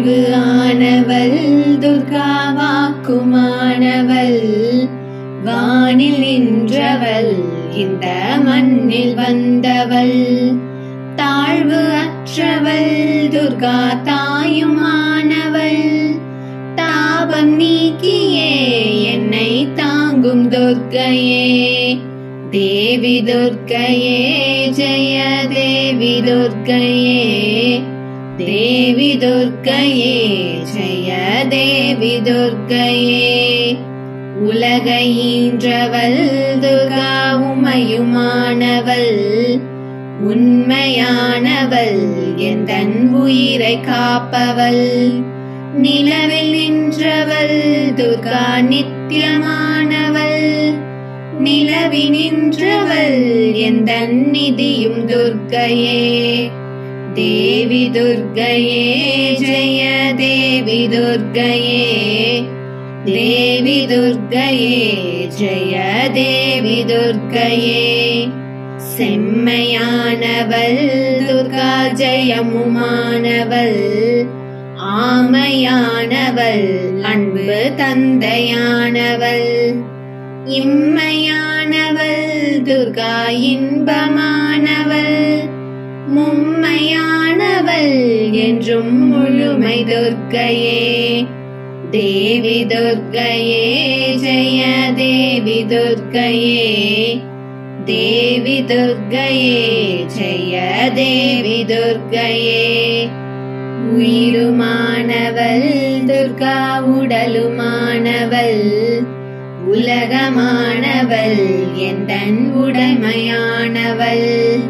வாழ்வு ஆனவள் துர்கா வாக்குமானவள் வானில் நின்றவள் இந்த மண்ணில் வந்தவள் தாழ்வு அற்றவள் துர்கா தாயுமானவள் தாபம் நீக்கியே என்னை தாங்கும் துர்க்கையே தேவி துர்க்கையே ஜெய தேவி துர்க்கையே தேவி துர்க்கையே ஜெய தேவி துர்க்கையே உலகை ஈன்றவள் துர்கா உமையுமானவள் உண்மையானவள் எந்தன் உயிரை காப்பவள் நிலவில் நின்றவள் துர்கா நித்தியமானவள் நிலவி நின்றவள் எந்தன் நிதியும் துர்க்கையே தேவி துர்க்கையே ஜெய தேவி துர்க்கையே தேவி துர்க்கையே ஜெய தேவி துர்க்கையே செம்மையானவள் துர்கா ஜெயமுமானவள் ஆமையானவள் அன்பு தந்தையானவள் இம்மையானவள் துர்கா இன்பமானவள் மும்மையானவள் என்றும் முழுமை துர்க்கையே தேவி துர்க்கையே ஜெய தேவி துர்க்கையே தேவி துர்க்கையே ஜெய தேவி துர்க்கையே உயிருமானவள் துர்கா உடலுமானவள் உலகமானவள் எந்தன் உடைமையானவள்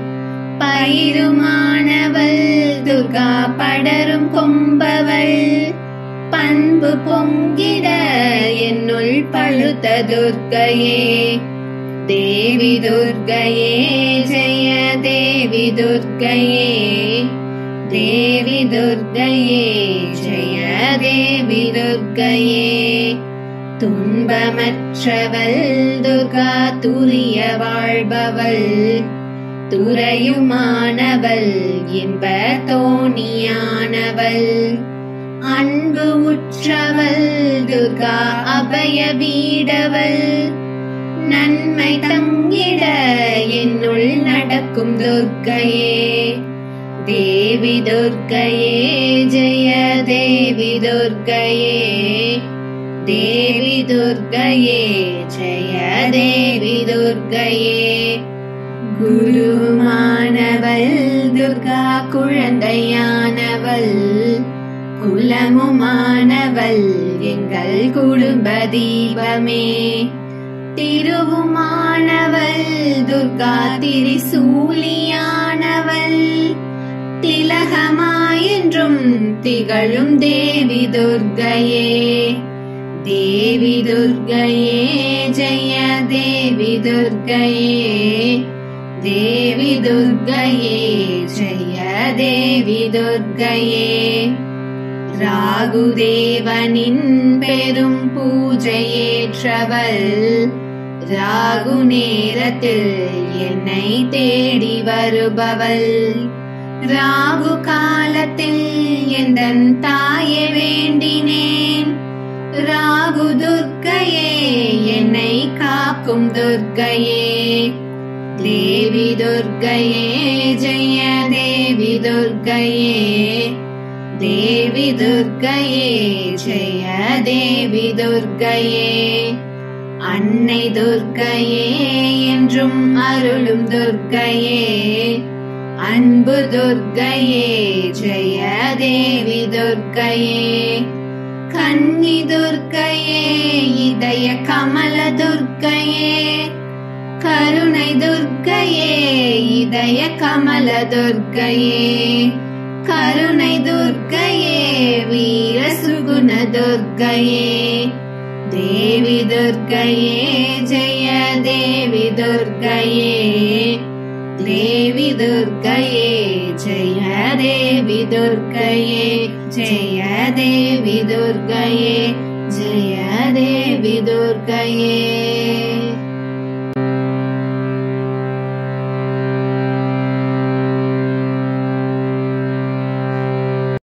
பயிருமானவள் துர்கா படரும் கொம்பவள் பண்பு பொங்கிட என்னுள் பழுத்த துர்க்கையே தேவி துர்க்கையே ஜெய தேவி துர்க்கையே தேவி துர்க்கையே ஜெய தேவி துர்க்கையே துன்பமற்றவள் துர்கா துரிய வாழ்பவள் துறையுமானவள் இன்ப தோணியானவள் அன்பு உற்றவள் துர்கா அபய வீடவள் நன்மை தங்கிட என்னுள் நடக்கும் துர்க்கையே தேவி துர்க்கையே ஜெய தேவி துர்க்கையே தேவி துர்க்கையே ஜெய தேவி துர்க்கையே குருமானவள் துர்கா குழந்தையானவள் குலமுமானவள் எங்கள் குடும்ப தீபமே திருவுமானவள் துர்கா திரிசூலியானவள் திலகமாயென்றும் திகழும் தேவி துர்க்கையே தேவி துர்க்கையே ஜெய தேவி துர்க்கையே தேவி துர்க்கையே ஜெய தேவி துர்க்கையே ராகுதேவனின் பெரும் பூஜையேற்றவள் ராகு நேரத்தில் என்னை தேடி வருபவள் ராகு காலத்தில் எந்தன் தாயை வேண்டினேன் ராகு துர்க்கையே என்னை காக்கும் துர்க்கையே தேவி துர்க்கையே ஜெய தேவி துர்க்கையே தேவி துர்க்கையே ஜெய தேவி துர்க்கையே அன்னை துர்க்கையே என்றும் அருளும் துர்க்கையே அன்பு துர்க்கையே ஜெய தேவி துர்க்கையே கன்னி துர்க்கையே இதய கமல துர்க்கையே கருணை துர்க்கையே இதய கமல துர்க்கையே கருணை துர்க்கையே வீர சுகுண துர்க்கையே தேவி துர்க்கையே ஜெய தேவி துர்க்கையே தேவி துர்க்கையே ஜெய தேவி துர்க்கையே ஜெய தேவி துர்க்கையே ஜெய தேவி துர்க்கையே